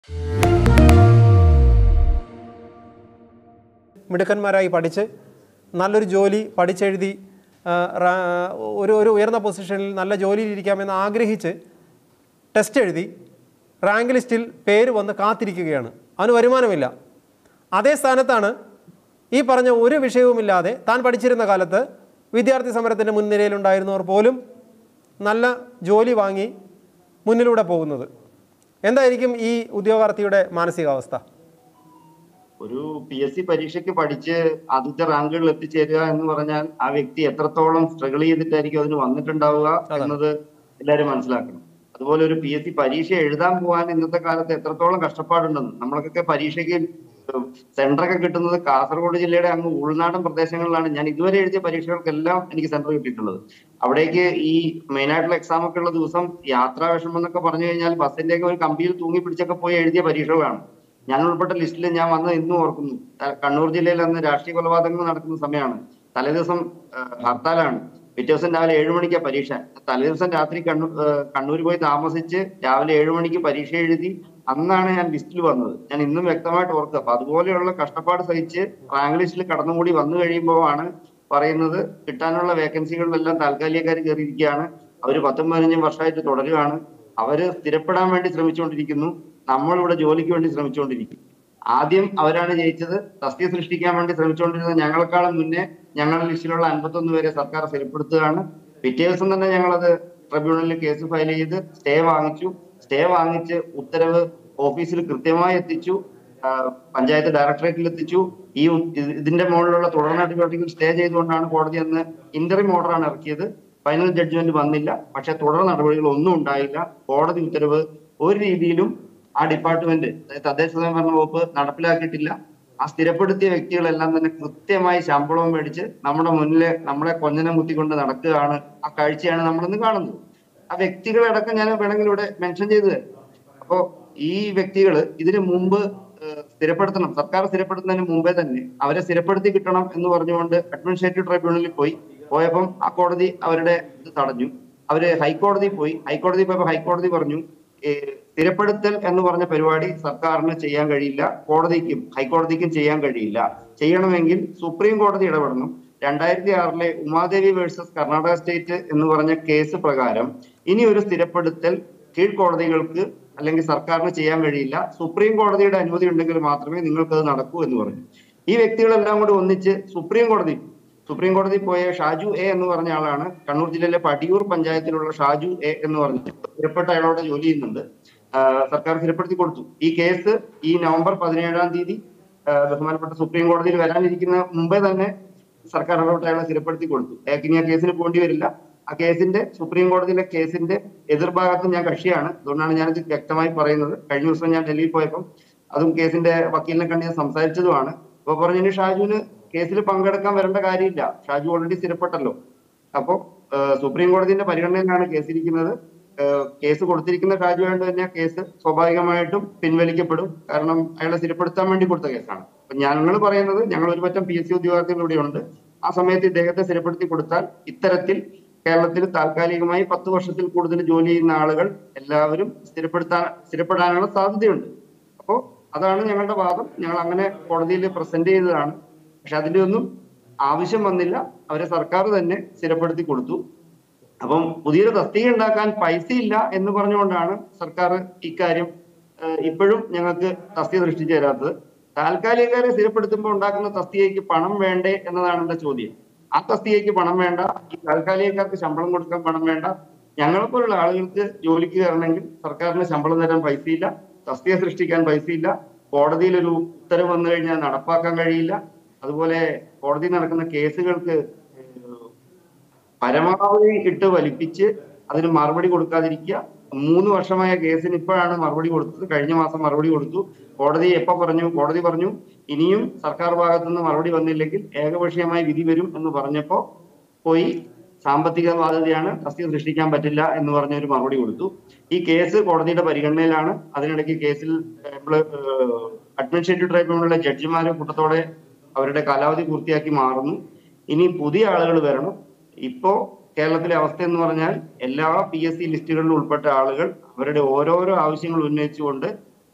മിടുക്കന്മാരായി പഠിച്ച് നല്ലൊരു ജോലി പഠിച്ചെഴുതി ആ, റാ- ഒരു ഒരു ഉയർന്ന പൊസിഷനിൽ നല്ല ജോലിയിൽ ഇരിക്കാമെന്ന് ആഗ്രഹിച്ച് ടെസ്റ്റ് എഴുതി റാങ്ക് ലിസ്റ്റിൽ പേര് വന്ന് കാത്തിരിക്കുകയാണ് അവന് വരുമാനമില്ല അതേ സ്ഥാനത്താണ് ഈ പറഞ്ഞ ഒരു വിഷയവുമില്ലാതെ താൻ പഠിച്ചിരുന്ന കാലത്ത് വിദ്യാർത്ഥി സമരത്തിൻ്റെ മുൻനിരയിലുണ്ടായിരുന്നവർ പോലും നല്ല ജോലി വാങ്ങി മുന്നിലൂടെ പോകുന്നത് എന്തായിരിക്കും ഈ ഉദ്യോഗാർത്ഥിയുടെ മാനസികാവസ്ഥ ഒരു പി എസ് സി പരീക്ഷയ്ക്ക് പഠിച്ച് ആദ്യത്തെ റാങ്കുകളിൽ എത്തിച്ചേരുക എന്ന് പറഞ്ഞാൽ ആ വ്യക്തി എത്രത്തോളം സ്ട്രഗിൾ ചെയ്തിട്ടായിരിക്കും അതിന് വന്നിട്ടുണ്ടാവുക എന്നത് എല്ലാവരും മനസ്സിലാക്കണം അതുപോലെ ഒരു പി എസ് സി പരീക്ഷ എഴുതാൻ പോകാൻ ഇന്നത്തെ കാലത്ത് എത്രത്തോളം കഷ്ടപ്പാടുണ്ടെന്ന് നമ്മൾക്കൊക്കെ പരീക്ഷയ്ക്ക് സെന്ററൊക്കെ കിട്ടുന്നത് കാസർഗോഡ് ജില്ലയുടെ അങ്ങ് ഉൾനാടൻ പ്രദേശങ്ങളിലാണ് ഞാൻ ഇതുവരെ എഴുതിയ പരീക്ഷകൾക്കെല്ലാം എനിക്ക് സെന്റർ കിട്ടിയിട്ടുള്ളത് അവിടേക്ക് ഈ മെയിൻ ആയിട്ടുള്ള എക്സാം ഒക്കെ ഉള്ള ദിവസം യാത്രാ വിഷമം എന്നൊക്കെ പറഞ്ഞു കഴിഞ്ഞാൽ ബസ്സിന്റെ ഒക്കെ ഒരു കമ്പിയിൽ തൂങ്ങി പിടിച്ചൊക്കെ പോയി എഴുതിയ പരീക്ഷകളാണ് ഞാൻ ഉൾപ്പെട്ട ലിസ്റ്റിൽ ഞാൻ വന്ന് ഇന്നും ഓർക്കുന്നു ത- കണ്ണൂർ ജില്ലയിൽ അന്ന് രാഷ്ട്രീയ കൊലപാതകങ്ങൾ നടക്കുന്ന സമയമാണ് തലേദിവസം ആ, ഹർത്താലാണ് പിറ്റേ ദിവസം രാവിലെ ഏഴു മണിക്കാ പരീക്ഷ തലേദിവസം രാത്രി കണ്ണൂർ കണ്ണൂർ പോയി താമസിച്ച് രാവിലെ ഏഴു മണിക്ക് പരീക്ഷ എഴുതി അന്നാണ് ഞാൻ ലിസ്റ്റിൽ വന്നത് ഞാൻ ഇന്നും വ്യക്തമായിട്ട് ഓർക്കുക അപ്പൊ അതുപോലെയുള്ള കഷ്ടപ്പാട് സഹിച്ച് റാങ്ക് ലിസ്റ്റിൽ കടന്നുകൂടി വന്നു കഴിയുമ്പോഴാണ് പറയുന്നത് കിട്ടാനുള്ള വേക്കൻസികളിലെല്ലാം താൽക്കാലികക്കാർ കയറിയിരിക്കുകയാണ് അവര് പത്തും പതിനഞ്ചും വർഷമായിട്ട് തുടരുകയാണ് അവര് സ്ഥിരപ്പെടാൻ വേണ്ടി ശ്രമിച്ചുകൊണ്ടിരിക്കുന്നു നമ്മളിവിടെ ജോലിക്ക് വേണ്ടി ശ്രമിച്ചുകൊണ്ടിരിക്കും ആദ്യം അവരാണ് ജയിച്ചത് തസ്തിക സൃഷ്ടിക്കാൻ വേണ്ടി ശ്രമിച്ചുകൊണ്ടിരുന്നത് ഞങ്ങളെക്കാളും മുന്നേ ഞങ്ങളുടെ ലിസ്റ്റിലുള്ള അൻപത്തൊന്ന് പേരെ സർക്കാർ സ്ഥിരപ്പെടുത്തുകയാണ് പിറ്റേ ദിവസം തന്നെ ഞങ്ങളത് ട്രിബ്യൂണലിൽ കേസ് ഫയൽ ചെയ്ത് സ്റ്റേ വാങ്ങിച്ചു സ്റ്റേ വാങ്ങിച്ച് ഉത്തരവ് ഓഫീസിൽ കൃത്യമായി എത്തിച്ചു ആ, പഞ്ചായത്ത് ഡയറക്ടറേറ്റിൽ എത്തിച്ചു ഈ ഉ- ഇത് ഇതിന്റെ മുകളിലുള്ള തുടർ നടപടികൾ സ്റ്റേ ചെയ്തുകൊണ്ടാണ് കോടതി അന്ന് ഇന്ററിം ഓർഡറാണ് ഇറക്കിയത് ഫൈനൽ ജഡ്ജ്മെന്റ് വന്നില്ല പക്ഷെ തുടർ നടപടികൾ ഒന്നും ഉണ്ടായില്ല കോടതി ഉത്തരവ് ഒരു രീതിയിലും ആ ഡിപ്പാർട്ട്മെന്റ് അതായത് തദ്ദേശ സ്വയംഭരണ വകുപ്പ് നടപ്പിലാക്കിയിട്ടില്ല ആ സ്ഥിരപ്പെടുത്തിയ വ്യക്തികളെല്ലാം തന്നെ കൃത്യമായി ശമ്പളവും മേടിച്ച് നമ്മുടെ മുന്നിലെ നമ്മളെ കൊഞ്ഞനം കുത്തിക്കൊണ്ട് നടക്കുകയാണ് ആ കാഴ്ചയാണ് നമ്മളിന്ന് കാണുന്നത് ആ വ്യക്തികളടക്കം ഞാൻ വേണമെങ്കിൽ ഇവിടെ മെൻഷൻ ചെയ്തു തരാം അപ്പോ ഈ വ്യക്തികൾ ഇതിനു മുമ്പ് ഏഹ്, സ്ഥിരപ്പെടുത്തണം സർക്കാർ സ്ഥിരപ്പെടുത്തുന്നതിന് മുമ്പേ തന്നെ അവരെ സ്ഥിരപ്പെടുത്തി കിട്ടണം എന്ന് പറഞ്ഞുകൊണ്ട് അഡ്മിനിസ്ട്രേറ്റീവ് ട്രൈബ്യൂണലിൽ പോയി പോയപ്പം ആ കോടതി അവരുടെ ഇത് തടഞ്ഞു അവര് ഹൈക്കോടതി പോയി ഹൈക്കോടതി പോയപ്പോ ഹൈക്കോടതി പറഞ്ഞു ഏഹ്, സ്ഥിരപ്പെടുത്തൽ എന്ന് പറഞ്ഞ പരിപാടി സർക്കാരിന് ചെയ്യാൻ കഴിയില്ല കോടതിക്കും ഹൈക്കോടതിക്കും ചെയ്യാൻ കഴിയില്ല ചെയ്യണമെങ്കിൽ സുപ്രീം കോടതി ഇടപെടണം രണ്ടായിരത്തി ആറിലെ ഉമാദേവി വേഴ്സസ് കർണാടക സ്റ്റേറ്റ് എന്ന് പറഞ്ഞ കേസ് പ്രകാരം ഇനി ഒരു സ്ഥിരപ്പെടുത്തൽ കീഴ്ക്കോടതികൾക്ക് അല്ലെങ്കിൽ സർക്കാരിന് ചെയ്യാൻ കഴിയില്ല സുപ്രീം കോടതിയുടെ അനുമതി ഉണ്ടെങ്കിൽ മാത്രമേ നിങ്ങൾക്ക് അത് നടക്കൂ എന്ന് പറഞ്ഞു ഈ വ്യക്തികളെല്ലാം കൂടി ഒന്നിച്ച് സുപ്രീം കോടതി സുപ്രീം കോടതി പോയ ഷാജു എ എന്ന് പറഞ്ഞ ആളാണ് കണ്ണൂർ ജില്ലയിലെ പടിയൂർ പഞ്ചായത്തിലുള്ള ഷാജു എ എന്ന് പറഞ്ഞ സ്ഥിരപ്പെട്ട അയാളോട് ജോലി ചെയ്യുന്നുണ്ട് ആ, സർക്കാർ സ്ഥിരപ്പെടുത്തി കൊടുത്തു ഈ കേസ് ഈ നവംബർ പതിനേഴാം തീയതി ആ, ബഹുമാനപ്പെട്ട സുപ്രീം കോടതിയിൽ വരാനിരിക്കുന്ന മുമ്പേ തന്നെ സർക്കാർ ഇടപെട്ട് അയാളെ സ്ഥിരപ്പെടുത്തി കൊടുത്തു അയാൾക്ക് ഇനി ആ കേസിന് പോകേണ്ടി വരില്ല ആ കേസിന്റെ സുപ്രീം കോടതിയിലെ കേസിന്റെ എതിർഭാഗത്ത് ഞാൻ കക്ഷിയാണ് അതുകൊണ്ടാണ് ഞാനിത് വ്യക്തമായി പറയുന്നത് കഴിഞ്ഞ ദിവസം ഞാൻ ഡൽഹിയിൽ പോയപ്പോൾ അതും കേസിന്റെ വക്കീലിനെ കണ്ട് ഞാൻ സംസാരിച്ചതുമാണ് അപ്പൊ പറഞ്ഞു ഇനി ഷാജുവിന് കേസിൽ പങ്കെടുക്കാൻ വരേണ്ട കാര്യമില്ല ഷാജു ഓൾറെഡി സ്ഥിരപ്പെട്ടല്ലോ അപ്പോ ഏഹ്, സുപ്രീം കോടതിന്റെ പരിഗണനയിലാണ് കേസ് ഇരിക്കുന്നത് ഏഹ്, കേസ് കൊടുത്തിരിക്കുന്ന ഷാജു ആയതുകൊണ്ട് തന്നെ കേസ് സ്വാഭാവികമായിട്ടും പിൻവലിക്കപ്പെടും കാരണം അയാളെ സ്ഥിരപ്പെടുത്താൻ വേണ്ടി കൊടുത്ത കേസാണ് അപ്പൊ ഞങ്ങൾ പറയുന്നത് ഞങ്ങൾ ഒരു പറ്റം പി എസ് സി ഉദ്യോഗാർത്ഥികൾ ഇവിടെയുണ്ട് ആ സമയത്ത് ഇദ്ദേഹത്തെ സ്ഥിരപ്പെടുത്തി കൊടുത്താൽ ഇത്തരത്തിൽ കേരളത്തിൽ താൽക്കാലികമായി പത്ത് വർഷത്തിൽ കൂടുതൽ ജോലി ചെയ്യുന്ന ആളുകൾ എല്ലാവരും സ്ഥിരപ്പെടുത്താൻ സ്ഥിരപ്പെടാനുള്ള സാധ്യതയുണ്ട് അപ്പോ അതാണ് ഞങ്ങളുടെ വാദം ഞങ്ങൾ അങ്ങനെ കോടതിയിൽ പ്രസന്റ് ചെയ്തതാണ് പക്ഷെ അതിന്റെ ഒന്നും ആവശ്യം വന്നില്ല അവരെ സർക്കാർ തന്നെ സ്ഥിരപ്പെടുത്തി കൊടുത്തു അപ്പം പുതിയൊരു തസ്തിക ഉണ്ടാക്കാൻ പൈസ ഇല്ല എന്ന് പറഞ്ഞുകൊണ്ടാണ് സർക്കാർ ഇക്കാര്യം ഏഹ്, ഇപ്പോഴും ഞങ്ങൾക്ക് തസ്തിക സൃഷ്ടിച്ചു തരാത്തത് താൽക്കാലികക്കാരെ സ്ഥിരപ്പെടുത്തുമ്പോൾ ഉണ്ടാക്കുന്ന തസ്തികയ്ക്ക് പണം വേണ്ടേ എന്നതാണ് എന്റെ ചോദ്യം ആ തസ്തികയ്ക്ക് പണം വേണ്ട ഈ താൽക്കാലികക്കാർക്ക് ശമ്പളം കൊടുക്കാൻ പണം വേണ്ട ഞങ്ങളെപ്പോലുള്ള ആളുകൾക്ക് ജോലിക്ക് കയറണമെങ്കിൽ സർക്കാരിന് ശമ്പളം തരാൻ പൈസയില്ല തസ്തിക സൃഷ്ടിക്കാൻ പൈസയില്ല കോടതിയിൽ ഒരു ഉത്തരവ് വന്നു കഴിഞ്ഞാൽ നടപ്പാക്കാൻ കഴിയില്ല അതുപോലെ കോടതിയിൽ നടക്കുന്ന കേസുകൾക്ക് ഏഹ്, പരമാവധി ഇട്ട് വലിപ്പിച്ച് അതിന് മറുപടി കൊടുക്കാതിരിക്കുക മൂന്ന് വർഷമായ കേസിന് ഇപ്പോഴാണ് മറുപടി കൊടുത്തത് കഴിഞ്ഞ മാസം മറുപടി കൊടുത്തു കോടതി എപ്പോ പറഞ്ഞു കോടതി പറഞ്ഞു ഇനിയും സർക്കാർ ഭാഗത്തു നിന്ന് മറുപടി വന്നില്ലെങ്കിൽ ഏകപക്ഷീയമായി വിധി വരും എന്ന് പറഞ്ഞപ്പോ പോയി സാമ്പത്തിക ബാധ്യതയാണ് തസ്തിക സൃഷ്ടിക്കാൻ പറ്റില്ല എന്ന് പറഞ്ഞ ഒരു മറുപടി കൊടുത്തു ഈ കേസ് കോടതിയുടെ പരിഗണനയിലാണ് അതിനിടയ്ക്ക് കേസിൽ നമ്മള് അഡ്മിനിസ്ട്രേറ്റീവ് ട്രൈബ്യൂണലിലെ ജഡ്ജിമാര് കൂട്ടത്തോടെ അവരുടെ കാലാവധി പൂർത്തിയാക്കി മാറുന്നു ഇനി പുതിയ ആളുകൾ വരണം ഇപ്പോ കേരളത്തിലെ അവസ്ഥ എന്ന് പറഞ്ഞാൽ എല്ലാ പി എസ് സി ലിസ്റ്റുകളിലും ഉൾപ്പെട്ട ആളുകൾ അവരുടെ ഓരോരോ ആവശ്യങ്ങൾ ഉന്നയിച്ചുകൊണ്ട്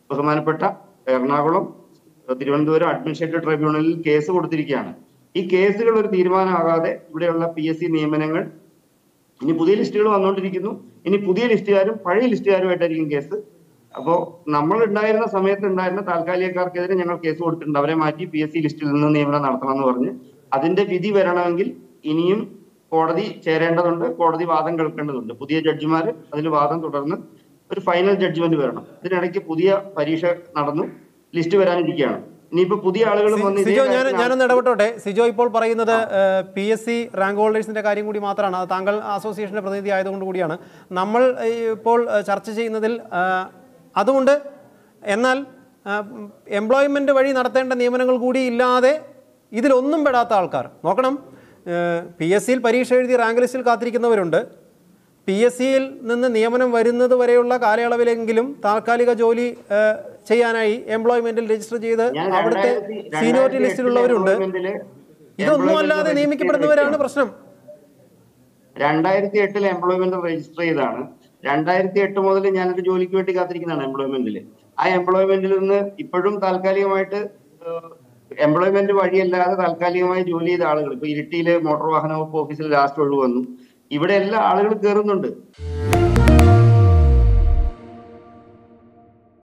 ബഹുമാനപ്പെട്ട എറണാകുളം തിരുവനന്തപുരം അഡ്മിനിസ്ട്രേറ്റീവ് ട്രൈബ്യൂണലിൽ കേസ് കൊടുത്തിരിക്കുകയാണ് ഈ കേസുകൾ ഒരു തീരുമാനമാകാതെ ഇവിടെയുള്ള പി എസ് സി നിയമനങ്ങൾ ഇനി പുതിയ ലിസ്റ്റുകൾ വന്നുകൊണ്ടിരിക്കുന്നു ഇനി പുതിയ ലിസ്റ്റുകാരും പഴയ ലിസ്റ്റുകാരുമായിട്ടായിരിക്കും കേസ് അപ്പോ നമ്മൾ ഉണ്ടായിരുന്ന സമയത്ത് ഉണ്ടായിരുന്ന താൽക്കാലികക്കാർക്കെതിരെ ഞങ്ങൾ കേസ് കൊടുത്തിട്ടുണ്ട് അവരെ മാറ്റി പി എസ് സി ലിസ്റ്റിൽ നിന്ന് നിയമനം നടത്തണമെന്ന് പറഞ്ഞ് അതിന്റെ വിധി വരണമെങ്കിൽ ഇനിയും കോടതി ചേരേണ്ടതുണ്ട് കോടതി വാദം കേൾക്കേണ്ടതുണ്ട് പുതിയ ജഡ്ജിമാർ അതിൽ വാദം തുടർന്ന് ഒരു ഫൈനൽ ജഡ്ജ്മെന്റ് വരണം ഇതിനിടയ്ക്ക് പുതിയ പരീക്ഷ നടന്നു ലിസ്റ്റ് വരാനിരിക്കുകയാണ് ഇനിയിപ്പോ പുതിയ ആളുകൾ വന്ന് ഇതേ സിജോ ഞാൻ കാര്യത്തിൽ ഞാനൊന്ന് ഇടപെട്ടോട്ടെ സിജോ ഇപ്പോൾ പറയുന്നത് പി എസ് സി റാങ്ക് ഹോൾഡേഴ്സിന്റെ കാര്യം കൂടി മാത്രമാണ് അത് താങ്കൾ അസോസിയേഷന്റെ പ്രതിനിധി ആയതുകൊണ്ട് കൂടിയാണ് നമ്മൾ ഈ ഇപ്പോൾ ഏഹ്, ചർച്ച ചെയ്യുന്നതിൽ ഏഹ്, അതുകൊണ്ട് എന്നാൽ എംപ്ലോയ്മെന്റ് വഴി നടത്തേണ്ട നിയമനങ്ങൾ കൂടി ഇല്ലാതെ ഇതിലൊന്നും പെടാത്ത ആൾക്കാർ നോക്കണം പി എസ് സിയിൽ പരീക്ഷ എഴുതി റാങ്ക് ലിസ്റ്റിൽ കാത്തിരിക്കുന്നവരുണ്ട് പി എസ് സിയിൽ നിന്ന് നിയമനം വരുന്നത് വരെയുള്ള കാലയളവിലെങ്കിലും താൽക്കാലിക ജോലി ഏഹ്, ചെയ്യാനായി എംപ്ലോയ്മെന്റിൽ രജിസ്റ്റർ ചെയ്ത് ഞാൻ അവിടുത്തെ രണ്ടായിരത്തി- സീനിയോറിറ്റി രണ്ടായിരത്തി ലിസ്റ്റിലുള്ളവരുണ്ട് എട്ടിലെ ഇതൊന്നും employment അല്ലാതെ register നിയമിക്കപ്പെടുന്നവരാണ് ചെയ്ത പ്രശ്നം രണ്ടായിരത്തി എട്ടിൽ എംപ്ലോയ്മെന്റ് രജിസ്റ്റർ ചെയ്താണ് രണ്ടായിരത്തി എട്ട് മുതൽ ഞാനൊരു ജോലിക്ക് വേണ്ടി കാത്തിരിക്കുന്നതാണ് എംപ്ലോയ്മെന്റിൽ ആ എംപ്ലോയ്മെന്റിൽ നിന്ന് ഇപ്പോഴും താൽക്കാലികമായിട്ട് എംപ്ലോയ്മെന്റ് വഴിയല്ലാതെ താൽക്കാലികമായി ജോലി ചെയ്ത ആളുകൾ ഇപ്പൊ ഇരിട്ടിയിലെ മോട്ടോർ വാഹന വകുപ്പ് ഓഫീസിൽ ലാസ്റ്റ് ഒഴിവ് വന്നു ഇവിടെ എല്ലാ ആളുകൾ കയറുന്നുണ്ട്